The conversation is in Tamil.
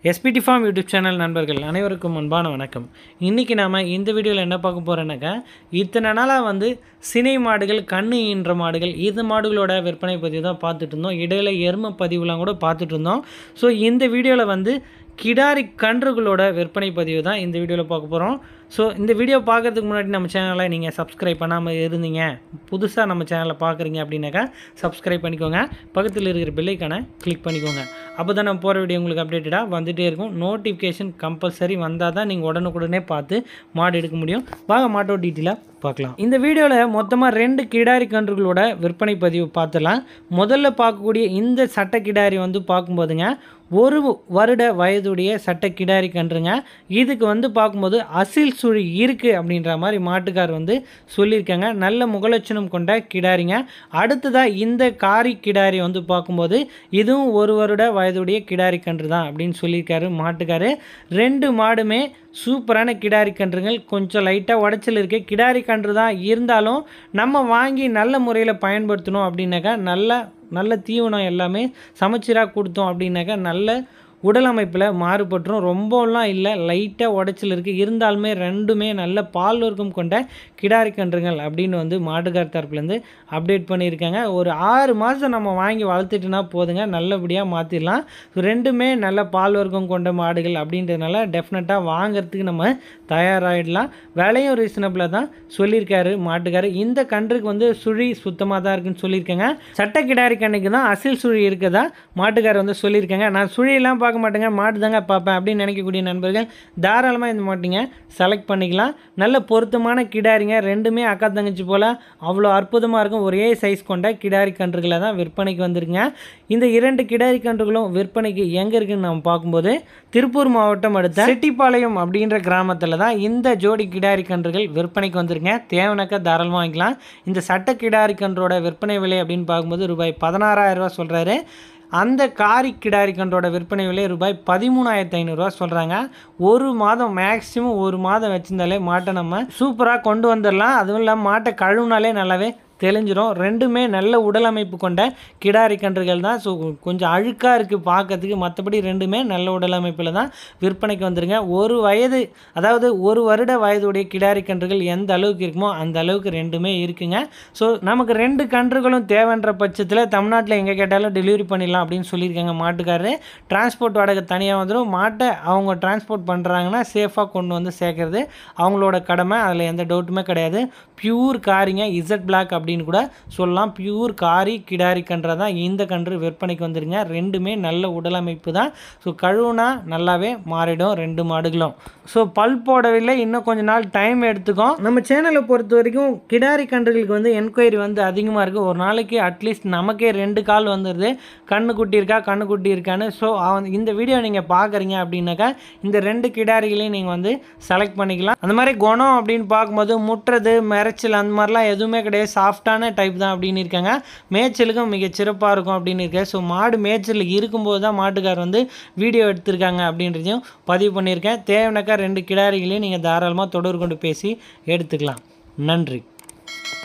எஸ்பிடி ஃபார்ம் யூடியூப் சேனல் நண்பர்கள் அனைவருக்கும் அன்பான வணக்கம் இன்றைக்கி நாம் இந்த வீடியோவில் என்ன பார்க்க போகிறோன்னாக்கா இத்தனை நாளாக வந்து சினை மாடுகள் கண்ணு ஈன்ற மாடுகள் இது மாடுகளோட விற்பனை பதிவு தான் பார்த்துட்டு இருந்தோம் இடையில எரும பதிவுலாம் கூட பார்த்துட்டு இருந்தோம் ஸோ இந்த வீடியோவில் வந்து கிடாரி கன்றுகளோட விற்பனை பதிவு தான் இந்த வீடியோவில் பார்க்க போகிறோம் ஸோ இந்த வீடியோ பார்க்கறதுக்கு முன்னாடி நம்ம சேனலை நீங்கள் சப்ஸ்கிரைப் பண்ணாமல் இருந்தீங்க புதுசாக நம்ம சேனலை பார்க்குறீங்க அப்படின்னாக்கா சப்ஸ்கிரைப் பண்ணிக்கோங்க பக்கத்தில் இருக்கிற பெல்லைக்கான கிளிக் பண்ணிக்கோங்க அப்போ தான் நம்ம போகிற வீடியோ உங்களுக்கு அப்டேட்டடாக வந்துகிட்டே இருக்கும் நோட்டிஃபிகேஷன் கம்பல்சரி வந்தால் தான் நீங்கள் உடனுக்குடனே பார்த்து மாடு எடுக்க முடியும் வாங்க மாட்டோட டீட்டெயிலாக பார்க்கலாம் இந்த வீடியோவில் மொத்தமாக ரெண்டு கிடாரி கன்றுகளோட விற்பனை பதிவு பார்த்துலாம் முதல்ல பார்க்கக்கூடிய இந்த சட்ட கிடாரி வந்து பார்க்கும்போதுங்க ஒரு வருட வயதுடைய சட்ட கிடாரி கன்றுங்க இதுக்கு வந்து பார்க்கும்போது அசில் சுழி இருக்குது அப்படின்ற மாதிரி மாட்டுக்கார் வந்து சொல்லியிருக்காங்க நல்ல முகலட்சணம் கொண்ட கிடாரிங்க அடுத்ததாக இந்த காரி கிடாரி வந்து பார்க்கும்போது இதுவும் ஒரு வருட வயதுடைய கிடாரி கன்று தான் அப்படின்னு சொல்லியிருக்காரு மாட்டுக்காரு ரெண்டு மாடுமே சூப்பரான கிடாரி கன்றுகள் கொஞ்சம் லைட்டாக உடச்சல் இருக்கு கிடாரி கன்று தான் இருந்தாலும் நம்ம வாங்கி நல்ல முறையில் பயன்படுத்தணும் அப்படின்னாக்கா நல்ல நல்ல தீவனம் எல்லாமே சமச்சீராக கொடுத்தோம் அப்படின்னாக்கா நல்ல உடல் அமைப்பில் மாறுபட்டுரும் ரொம்பலாம் இல்லை லைட்டாக உடச்சல் இருக்குது இருந்தாலுமே ரெண்டுமே நல்ல பால் வர்க்கம் கொண்ட கிடாரி கன்றுகள் அப்படின்னு வந்து மாட்டுக்கார் தரப்புலேருந்து அப்டேட் பண்ணியிருக்காங்க ஒரு ஆறு மாதம் நம்ம வாங்கி வளர்த்துட்டுனா போதுங்க நல்லபடியாக மாற்றிடலாம் ரெண்டுமே நல்ல பால் வர்க்கம் கொண்ட மாடுகள் அப்படின்றதுனால டெஃபினட்டாக வாங்குறதுக்கு நம்ம தயாராகிடலாம் விலையும் ரீசனபிளாக தான் சொல்லியிருக்காரு மாட்டுக்காரு இந்த கன்றுக்கு வந்து சுழி சுத்தமாக தான் இருக்குன்னு சொல்லியிருக்காங்க சட்ட கிடாரி கண்ணுக்கு தான் அசில் சுழி இருக்கதா மாட்டுக்கார் வந்து சொல்லியிருக்காங்க நான் சுழியெல்லாம் பார்க்க மாட்டேங்க மாட்டு தாங்க பார்ப்பேன் அப்படின்னு நினைக்கக்கூடிய நண்பர்கள் தாராளமாக இந்த மாட்டிங்க செலக்ட் பண்ணிக்கலாம் நல்ல பொருத்தமான கிடாரிங்க ரெண்டுமே அக்கா தங்கச்சி போல் அவ்வளோ அற்புதமாக இருக்கும் ஒரே சைஸ் கொண்ட கிடாரி கன்றுகளை தான் விற்பனைக்கு வந்திருக்குங்க இந்த இரண்டு கிடாரி கன்றுகளும் விற்பனைக்கு எங்கே இருக்குன்னு நம்ம பார்க்கும்போது திருப்பூர் மாவட்டம் அடுத்த செட்டிப்பாளையம் அப்படின்ற கிராமத்தில் தான் இந்த ஜோடி கிடாரி கன்றுகள் விற்பனைக்கு வந்திருங்க தேவனாக்கா தாராளமாக வாங்கிக்கலாம் இந்த சட்ட கிடாரி கன்றோட விற்பனை விலை அப்படின்னு பார்க்கும்போது ரூபாய் பதினாறாயிரம் ரூபா சொல்கிறாரு அந்த காரி கிடாரி கன்றோட விற்பனை விலை ரூபாய் பதிமூணாயிரத்து ஐநூறுரூவா சொல்கிறாங்க ஒரு மாதம் மேக்ஸிமம் ஒரு மாதம் வச்சிருந்தாலே மாட்டை நம்ம சூப்பராக கொண்டு வந்துடலாம் அதுவும் இல்லாமல் மாட்டை கழுவுனாலே நல்லாவே தெளிஞ்சிரும் ரெண்டுமே நல்ல உடல் அமைப்பு கொண்ட கிடாரி கன்றுகள் தான் ஸோ கொஞ்சம் அழுக்காக இருக்குது பார்க்கறதுக்கு மற்றபடி ரெண்டுமே நல்ல உடல் அமைப்பில் தான் விற்பனைக்கு வந்துருங்க ஒரு வயது அதாவது ஒரு வருட வயதுடைய கிடாரி கன்றுகள் எந்த அளவுக்கு இருக்குமோ அந்த அளவுக்கு ரெண்டுமே இருக்குங்க ஸோ நமக்கு ரெண்டு கன்றுகளும் தேவைன்ற பட்சத்தில் தமிழ்நாட்டில் எங்கே கேட்டாலும் டெலிவரி பண்ணிடலாம் அப்படின்னு சொல்லியிருக்காங்க மாட்டுக்காரரு டிரான்ஸ்போர்ட் வாடகை தனியாக வந்துடும் மாட்டை அவங்க டிரான்ஸ்போர்ட் பண்ணுறாங்கன்னா சேஃபாக கொண்டு வந்து சேர்க்கறது அவங்களோட கடமை அதில் எந்த டவுட்டுமே கிடையாது பியூர் காரிங்க இசட் பிளாக் அப்படின்னு கூட சொல்லலாம் பியூர் காரி கிடாரி கன்றை தான் இந்த கன்று விற்பனைக்கு வந்துருங்க ரெண்டுமே நல்ல உடல் அமைப்பு தான் ஸோ கழுவுனா நல்லாவே மாறிடும் ரெண்டு மாடுகளும் ஸோ பல் போடவில்லை இன்னும் கொஞ்ச நாள் டைம் எடுத்துக்கும் நம்ம சேனலை பொறுத்த வரைக்கும் கிடாரி கன்றுகளுக்கு வந்து என்கொயரி வந்து அதிகமாக இருக்குது ஒரு நாளைக்கு அட்லீஸ்ட் நமக்கே ரெண்டு கால் வந்துடுது கண்ணுக்குட்டி இருக்கா கண்ணுக்குட்டி இருக்கான்னு ஸோ இந்த வீடியோ நீங்கள் பார்க்குறீங்க அப்படின்னாக்கா இந்த ரெண்டு கிடாரிகளையும் நீங்கள் வந்து செலக்ட் பண்ணிக்கலாம் அந்த மாதிரி குணம் அப்படின்னு பார்க்கும்போது முட்டுறது மிரச்சல் அந்த மாதிரிலாம் எதுவுமே கிடையாது சாஃப்டான டைப் தான் அப்படின்னு இருக்காங்க மேய்ச்சலுக்கும் மிக சிறப்பாக இருக்கும் அப்படின்னு இருக்காரு ஸோ மாடு மேய்ச்சல் இருக்கும்போது தான் மாட்டுக்கார் வந்து வீடியோ எடுத்திருக்காங்க அப்படின்றதையும் பதிவு பண்ணியிருக்கேன் தேவைனாக்கா ரெண்டு கிடாரிகளையும் நீங்கள் தாராளமாக தொடர்பு கொண்டு பேசி எடுத்துக்கலாம் நன்றி